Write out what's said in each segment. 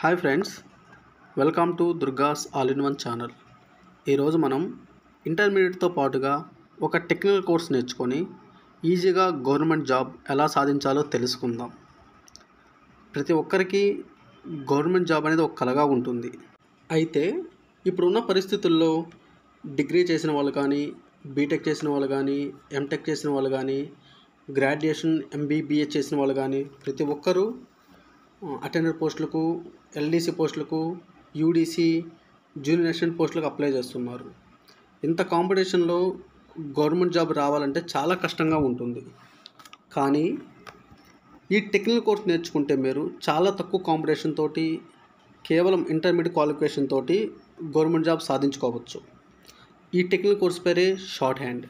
hi friends welcome to Durga's all in one channel ఈరోజు మనం ఇంటర్మీడియట్తో పాటుగా ఒక టెక్నికల్ కోర్స్ నేర్చుకొని ఈజీగా గవర్నమెంట్ జాబ్ ఎలా సాధించాలో తెలుసుకుందాం ప్రతి ఒక్కరికి గవర్నమెంట్ జాబ్ అనేది ఒక కలగా ఉంటుంది అయితే ఇప్పుడున్న పరిస్థితుల్లో డిగ్రీ చేసిన వాళ్ళు కానీ బీటెక్ చేసిన వాళ్ళు కానీ ఎంటెక్ చేసిన వాళ్ళు కానీ గ్రాడ్యుయేషన్ ఎంబీబీఏ చేసిన వాళ్ళు కానీ ప్రతి ఒక్కరూ అటెండర్ పోస్టులకు ఎల్డీసీ పోస్టులకు యూడీసీ జూనియర్ అసిస్టెంట్ పోస్టులకు అప్లై చేస్తున్నారు ఇంత కాంపిటీషన్లో గవర్నమెంట్ జాబ్ రావాలంటే చాలా కష్టంగా ఉంటుంది కానీ ఈ టెక్నికల్ కోర్స్ నేర్చుకుంటే మీరు చాలా తక్కువ కాంపిటీషన్ తోటి కేవలం ఇంటర్మీడియట్ క్వాలిఫికేషన్ తోటి గవర్నమెంట్ జాబ్ సాధించుకోవచ్చు ఈ టెక్నికల్ కోర్స్ పేరే షార్ట్ హ్యాండ్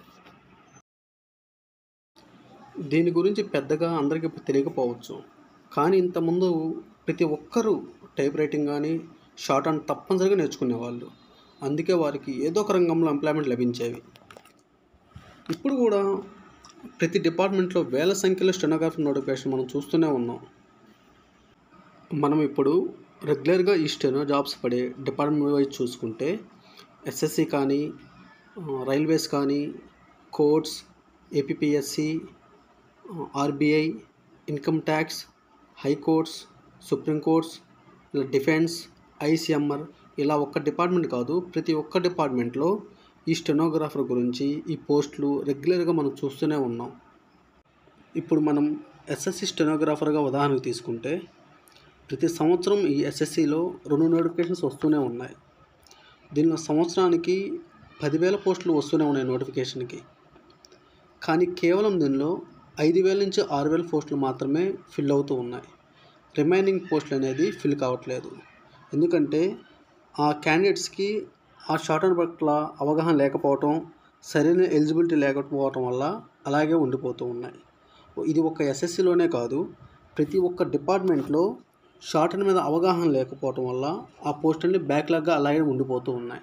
దీని గురించి పెద్దగా అందరికీ తెలియకపోవచ్చు కానీ ఇంతకుముందు ప్రతి ఒక్కరూ టైప్ రైటింగ్ కానీ షార్ట్ హ్యాండ్ తప్పనిసరిగా నేర్చుకునేవాళ్ళు అందుకే వారికి ఏదో ఒక రంగంలో ఎంప్లాయ్మెంట్ లభించేవి ఇప్పుడు కూడా ప్రతి డిపార్ట్మెంట్లో వేల సంఖ్యలో స్టెనోగ్రాఫర్ నోటిఫికేషన్ మనం చూస్తూనే ఉన్నాం మనం ఇప్పుడు రెగ్యులర్గా ఈ స్టెనో జాబ్స్ పడే డిపార్ట్మెంట్ వైజ్ చూసుకుంటే ఎస్ఎస్సి కానీ రైల్వేస్ కానీ courts APSC RBI income tax high courts supreme courts ఇలా డిఫెన్స్ ఐసీఎంఆర్ ఇలా ఒక్క డిపార్ట్మెంట్ కాదు ప్రతి ఒక్క డిపార్ట్మెంట్లో ఈ స్టెనోగ్రాఫర్ గురించి ఈ పోస్టులు రెగ్యులర్గా మనం చూస్తూనే ఉన్నాం ఇప్పుడు మనం ఎస్ఎస్సి స్టెనోగ్రాఫర్గా ఉదాహరణకు తీసుకుంటే ప్రతి సంవత్సరం ఈ ఎస్ఎస్సిలో రెండు నోటిఫికేషన్స్ వస్తూనే ఉన్నాయి దీనిలో సంవత్సరానికి పదివేల పోస్టులు వస్తూనే ఉన్నాయి నోటిఫికేషన్కి కానీ కేవలం దీనిలో ఐదు వేల నుంచి ఆరు వేల పోస్టులు మాత్రమే ఫిల్ అవుతూ ఉన్నాయి రిమైనింగ్ పోస్టులు అనేది ఫిల్ కావట్లేదు ఎందుకంటే ఆ క్యాండిడేట్స్కి ఆ షార్ట్ హ్యాండ్ పట్ల అవగాహన లేకపోవటం సరైన ఎలిజిబిలిటీ లేకపోవటం వల్ల అలాగే ఉండిపోతూ ఉన్నాయి ఇది ఒక ఎస్ఎస్సిలోనే కాదు ప్రతి ఒక్క డిపార్ట్మెంట్లో షార్ట్ హ్యాండ్ మీద అవగాహన లేకపోవటం వల్ల ఆ పోస్టులన్నీ బ్యాక్లాగ్గా అలాగే ఉండిపోతూ ఉన్నాయి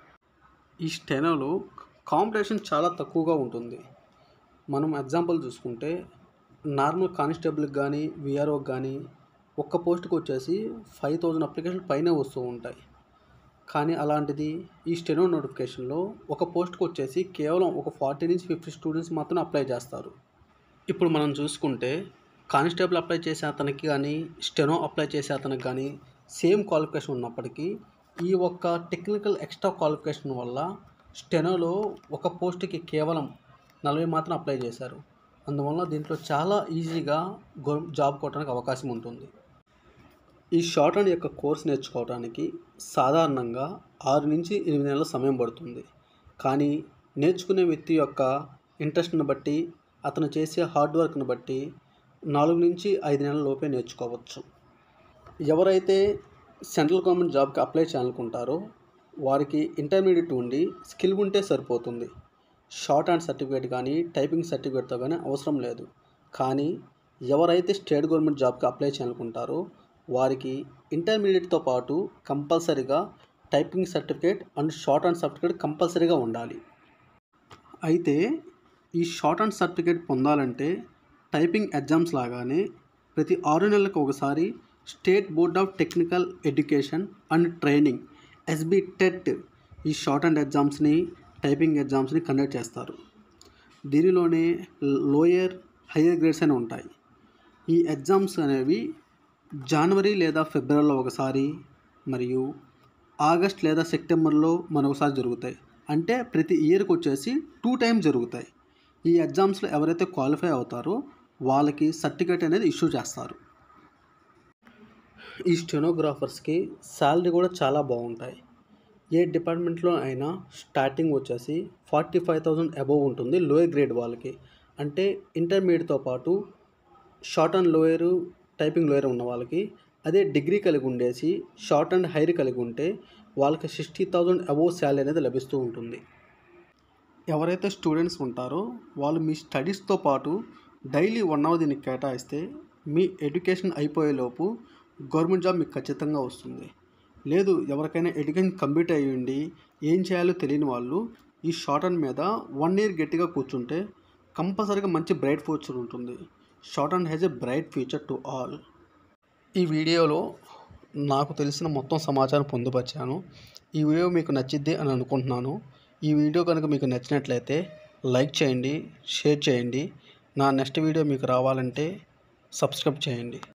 ఈ స్టెనోలో కాంపిటీషన్ చాలా తక్కువగా ఉంటుంది మనం ఎగ్జాంపుల్ చూసుకుంటే నార్మల్ కానిస్టేబుల్కి కానీ విఆర్ఓకి కానీ ఒక్క పోస్ట్కి వచ్చేసి ఫైవ్ థౌజండ్ అప్లికేషన్ పైనే వస్తూ ఉంటాయి కానీ అలాంటిది ఈ స్టెనో నోటిఫికేషన్లో ఒక పోస్ట్కి వచ్చేసి కేవలం ఒక ఫార్టీ నుంచి ఫిఫ్టీ స్టూడెంట్స్ మాత్రం అప్లై చేస్తారు ఇప్పుడు మనం చూసుకుంటే కానిస్టేబుల్ అప్లై చేసే అతనికి కానీ స్టెనో అప్లై చేసే అతనికి కానీ సేమ్ క్వాలిఫికేషన్ ఉన్నప్పటికీ ఈ ఒక్క టెక్నికల్ ఎక్స్ట్రా క్వాలిఫికేషన్ వల్ల స్టెనోలో ఒక పోస్ట్కి కేవలం నలభై మాత్రం అప్లై చేశారు అందువల్ల దీంట్లో చాలా ఈజీగా గో జాబ్ కొట్టడానికి అవకాశం ఉంటుంది ఈ షార్ట్ హ్యాండ్ యొక్క కోర్స్ నేర్చుకోవడానికి సాధారణంగా ఆరు నుంచి ఎనిమిది నెలల సమయం పడుతుంది కానీ నేర్చుకునే వ్యక్తి యొక్క ఇంట్రెస్ట్ని బట్టి అతను చేసే హార్డ్ వర్క్ని బట్టి నాలుగు నుంచి ఐదు నెలల లోపే నేర్చుకోవచ్చు ఎవరైతే సెంట్రల్ గవర్నమెంట్ జాబ్కి అప్లై చేయాలనుకుంటారో వారికి ఇంటర్మీడియట్ ఉండి స్కిల్ ఉంటే సరిపోతుంది షార్ట్ హ్యాండ్ సర్టిఫికేట్ కానీ టైపింగ్ సర్టిఫికేట్తో కానీ అవసరం లేదు కానీ ఎవరైతే స్టేట్ గవర్నమెంట్ జాబ్కి అప్లై చేయాలనుకుంటారో వారికి ఇంటర్మీడియట్తో పాటు కంపల్సరీగా typing certificate and shorthand certificate కంపల్సరీగా ఉండాలి అయితే ఈ షార్ట్ హ్యాండ్ సర్టిఫికేట్ పొందాలంటే టైపింగ్ ఎగ్జామ్స్ లాగానే ప్రతి ఆరు నెలలకు ఒకసారి state board of technical education and training SB TET ఈ షార్ట్ హ్యాండ్ ఎగ్జామ్స్ని టైపింగ్ ఎగ్జామ్స్ని కండక్ట్ చేస్తారు దీనిలోనే లోయర్ హయ్యర్ గ్రేడ్స్ అని ఉంటాయి ఈ ఎగ్జామ్స్ అనేవి జనవరి లేదా ఫిబ్రవరిలో ఒకసారి మరియు ఆగస్ట్ లేదా సెప్టెంబర్లో మరొకసారి జరుగుతాయి అంటే ప్రతి ఇయర్కి వచ్చేసి టూ టైమ్స్ జరుగుతాయి ఈ ఎగ్జామ్స్లో ఎవరైతే క్వాలిఫై అవుతారో వాళ్ళకి సర్టిఫికేట్ అనేది ఇష్యూ చేస్తారు ఈ స్టెనోగ్రాఫర్స్కి శాలరీ కూడా చాలా బాగుంటాయి ఏ డిపార్ట్మెంట్లో అయినా స్టార్టింగ్ వచ్చేసి ఫార్టీ ఫైవ్ థౌజండ్ అబోవ్ ఉంటుంది లోయర్ గ్రేడ్ వాళ్ళకి అంటే ఇంటర్మీడియట్తో పాటు short and lower typing lower ఉన్న వాళ్ళకి అదే డిగ్రీ కలిగి ఉండేసి షార్ట్ అండ్ హైర్ కలిగి ఉంటే వాళ్ళకి సిక్స్టీ థౌజండ్ అబోవ్ శాలరీ అనేది లభిస్తూ ఉంటుంది ఎవరైతే స్టూడెంట్స్ ఉంటారో వాళ్ళు మీ స్టడీస్తో పాటు డైలీ వన్ అవర్ దీనికి కేటాయిస్తే మీ ఎడ్యుకేషన్ అయిపోయేలోపు గవర్నమెంట్ జాబ్ మీకు ఖచ్చితంగా వస్తుంది లేదు ఎవరికైనా ఎడ్యుకేషన్ కంప్లీట్ అయ్యిండి ఏం చేయాలో తెలియని వాళ్ళు ఈ షార్ట్ హ్యాండ్ మీద వన్ ఇయర్ గట్టిగా కూర్చుంటే కంపల్సరీగా మంచి బ్రైట్ ఫ్యూచర్ ఉంటుంది shorthand has a bright future to all ఈ వీడియోలో నాకు తెలిసిన మొత్తం సమాచారం పొందుపరిచాను ఈ వీడియో మీకు నచ్చిద్ది అని అనుకుంటున్నాను ఈ వీడియో కనుక మీకు నచ్చినట్లయితే లైక్ చేయండి షేర్ చేయండి నా నెక్స్ట్ వీడియో మీకు రావాలంటే సబ్స్క్రైబ్ చేయండి